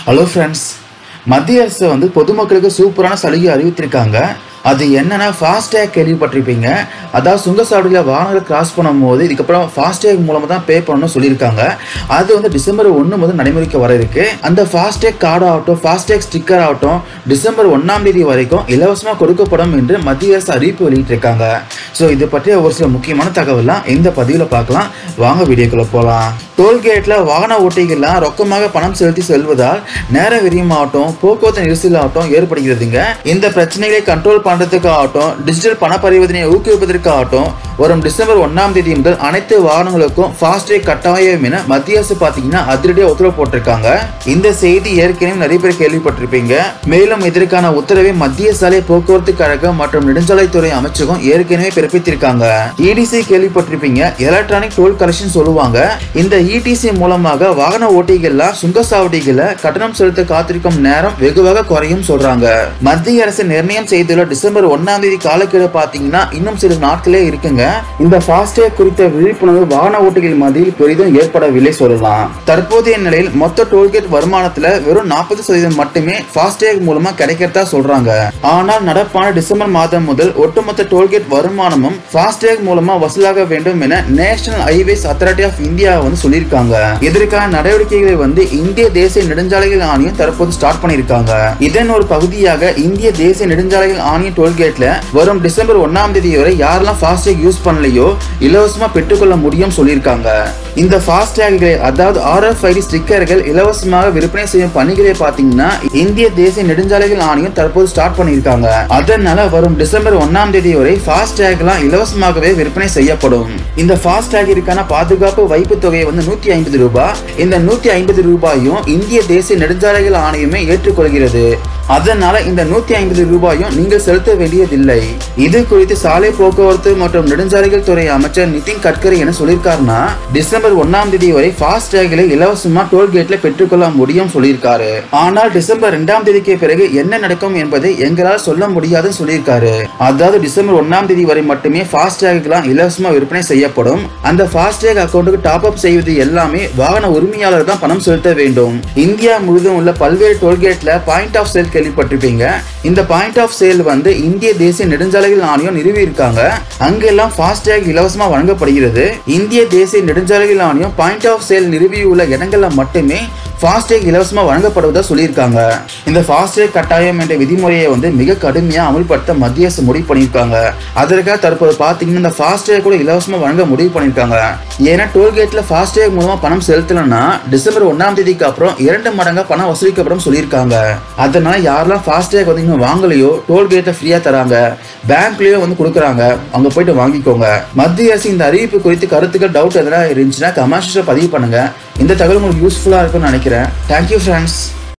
hello friends மத்திய அரசு வந்து பொதுமக்களுக்கு சூப்பரான சலுகை அறிவித்திருக்காங்க அது என்னன்னா ஃபாஸ்டேக் கேள்விப்பட்டிருப்பீங்க அதாவது சுங்கசாவடியில் வாகனங்கள் கிராஸ் பண்ணும்போது இதுக்கப்புறம் ஃபாஸ்டேக் மூலமாக தான் பே பண்ணணும்னு சொல்லியிருக்காங்க அது வந்து டிசம்பர் ஒன்று முதல் நடைமுறைக்கு வர இருக்கு அந்த ஃபாஸ்டேக் கார்டு ஆகட்டும் ஃபாஸ்டேக் ஸ்டிக்கர் ஆகட்டும் டிசம்பர் ஒன்றாம் தேதி வரைக்கும் இலவசமாக கொடுக்கப்படும் என்று மத்திய அரசு அறிவிப்பு வெளியிட்டிருக்காங்க ஸோ இது பற்றிய ஒரு சில முக்கியமான தகவலாம் இந்த பதிவில் பார்க்கலாம் வாங்க வீடியோக்குள்ள போகலாம் டோல்கேட்டில் வாகன ஓட்டிகள்லாம் ரொக்கமாக பணம் செலுத்தி செல்வதால் நேர விரியமாகட்டும் போக்குவரத்து நெரிசல் ஆகட்டும் ஏற்படுகிறதுங்க இந்த பிரச்சனைகளை கண்ட்ரோல் பண்ணுறதுக்கு ஆகட்டும் டிஜிட்டல் பண பரிவர்த்தனையை ஊக்குவிப்பதற்கு ஆகட்டும் வரும் டிசம்பர் ஒன்றாம் தேதி முதல் அனைத்து வாகனங்களுக்கும் ஃபாஸ்டேக் கட்டாயம் என மத்திய அரசு பார்த்தீங்கன்னா அதிரடியாக உத்தரவு போட்டிருக்காங்க இந்த செய்தி ஏற்கனவே நிறைய பேர் கேள்விப்பட்டிருப்பீங்க மேலும் இதற்கான உத்தரவை மத்திய சாலை போக்குவரத்து கழகம் மற்றும் நெடுஞ்சாலைத்துறை அமைச்சகம் ஏற்கனவே பிறப்பித்திருக்காங்க இடிசி கேள்விப்பட்டிருப்பீங்க எலக்ட்ரானிக் டோல் கலெக்ஷன் சொல்லுவாங்க இந்த இடிசி மூலமாக வாகன ஓட்டிகள்லாம் சுங்கசாவடிகளை கட்டணம் செலுத்த காத்திருக்கும் நேரம் வெகுவாக குறையும் சொல்றாங்க மத்திய அரசு நிர்ணயம் செய்துள்ள டிசம்பர் ஒன்னாம் தேதி காலக்கெடு பாத்தீங்கன்னா இன்னும் சில நாட்களே இருக்குங்க இந்த ஃபாஸ்டேக் குறித்த விழிப்புணர்வு வாகன ஓட்டிகள் மத்தியில் பெரிதும் ஏற்படவில்லை சொல்லலாம் தற்போதைய நிலையில் மொத்த டோல்கேட் வருமானத்துல வெறும் நாற்பது சதவீதம் மட்டுமே ஃபாஸ்டேக் மூலமா கிடைக்கிறதா சொல்றாங்க ஆனால் நடப்பான டிசம்பர் மாதம் முதல் ஒட்டுமொத்த டோல்கேட் வருமானமும் ஃபாஸ்டேக் மூலமா வசூலாக வேண்டும் என National Highways Authority of India வந்து சொல்லியிருக்காங்க இதற்கான நடவடிக்கைகளை வந்து இந்திய தேசிய நெடுஞ்சாலைகள் ஆணையம் தற்போது ஸ்டார்ட் பண்ணியிருக்காங்க இதன் ஒரு பகுதியாக இந்திய தேசிய நெடுஞ்சாலைகள் ஆணைய டோல்கேட்ல வரும் டிசம்பர் ஒன்னாம் தேதி வரை யாரெல்லாம் ஃபாஸ்டேக் யூஸ் பண்ணலையோ இலவசமா பெற்றுக்கொள்ள முடியும் சொல்லியிருக்காங்க இந்த ஃபாஸ்டேக்களை அதாவது ஆர்எஃப்ஐடி ஸ்டிக்கர்கள் இலவசமாக விற்பனை செய்யும் பணிகளை பார்த்தீங்கன்னா இந்திய தேசிய நெடுஞ்சாலைகள் ஆணையம் தற்போது ஸ்டார்ட் பண்ணியிருக்காங்க அதனால வரும் டிசம்பர் ஒன்னாம் தேதி வரை ஃபாஸ்டேக்லாம் இலவசமாகவே விற்பனை செய்யப்படும் இந்த ஃபாஸ்டேகிற்கான பாதுகாப்பு வைப்பு தொகையை வந்து நூத்தி ஐம்பது ரூபாய் இந்த நூத்தி ஐம்பது ரூபாயும் இந்திய தேசிய நெடுஞ்சாலைகள் ஆணையமே ஏற்றுக்கொள்கிறது அதனால இந்த நூத்தி ஐம்பது ரூபாயும் நீங்கள் செலுத்த வேண்டியதில்லை இது குறித்து சாலை போக்குவரத்து மற்றும் நெடுஞ்சாலைகள் துறை அமைச்சர் நிதின் கட்கரி என்ன சொல்லியிருக்காருன்னா டிசம்பர் ஒன்னாம் தேதி வரை ஃபாஸ்டேக்களை இலவசமா டோல்கேட்ல பெற்றுக்கொள்ள முடியும் சொல்லியிருக்காரு ஆனால் டிசம்பர் ரெண்டாம் தேதிக்கு பிறகு என்ன நடக்கும் என்பதை எங்களால் சொல்ல முடியாதுன்னு சொல்லியிருக்காரு அதாவது டிசம்பர் ஒன்னாம் தேதி வரை மட்டுமே ஃபாஸ்டேக்லாம் இலவசமா விற்பனை செய்யப்படும் அந்த ஃபாஸ்டேக் அக்கௌண்ட்டுக்கு டாப் அப் செய்வது எல்லாமே வாகன உரிமையாளர் தான் பணம் செலுத்த வேண்டும் இந்தியா முழுவதும் உள்ள பல்வேறு டோல்கேட்ல பாயிண்ட் ஆஃப் சேல் கேள்விப்பட்டிருப்பீங்க இந்த பாயிண்ட் ஆஃப் சேல் வந்து இந்திய தேசிய நெடுஞ்சாலைகள் ஆணையம் நிறுவி இருக்காங்க அங்கெல்லாம் ஃபாஸ்டேக் இலவசமா வழங்கப்படுகிறது இந்திய தேசிய நெடுஞ்சாலைகள் ஆணையம் பாயிண்ட் ஆஃப் சேல் நிறுவியுள்ள இடங்கள்ல மட்டுமே ஃபாஸ்டேக் இலவசமா வழங்கப்படுவதா சொல்லியிருக்காங்க இந்த ஃபாஸ்டேக் கட்டாயம் என்ற விதிமுறையை வந்து மிக கடுமையா அமல்படுத்த மத்திய அரசு முடிவு பண்ணியிருக்காங்க அதற்காக தற்போது பார்த்தீங்கன்னா இந்த ஃபாஸ்டேக் கூட இலவசமா வழங்க முடிவு பண்ணியிருக்காங்க ஏன்னா டோல்கேட்ல ஃபாஸ்டேக் மூலமா பணம் செலுத்தலைன்னா டிசம்பர் ஒன்னாம் தேதிக்கு அப்புறம் இரண்டு மடங்கா பணம் வசூலிக்கப்படும் சொல்லியிருக்காங்க அதனால யாரெல்லாம் ஃபாஸ்டேக் வந்து இன்னும் வாங்கலையோ டோல்கேட்டை ஃப்ரீயா தராங்க பேங்க்லயும் வந்து கொடுக்குறாங்க அங்க போயிட்டு வாங்கிக்கோங்க மத்திய அரசு இந்த அறிவிப்பு குறித்து கருத்துக்கள் டவுட் எதனா இருந்துச்சுன்னா கமெண்ட்ஸ்ல பதிவு பண்ணுங்க இந்த தகவல் உங்களுக்கு யூஸ்ஃபுல்லா இருக்கும்னு நினைக்கிறேன் தேங்க்யூ ஃப்ரெண்ட்ஸ்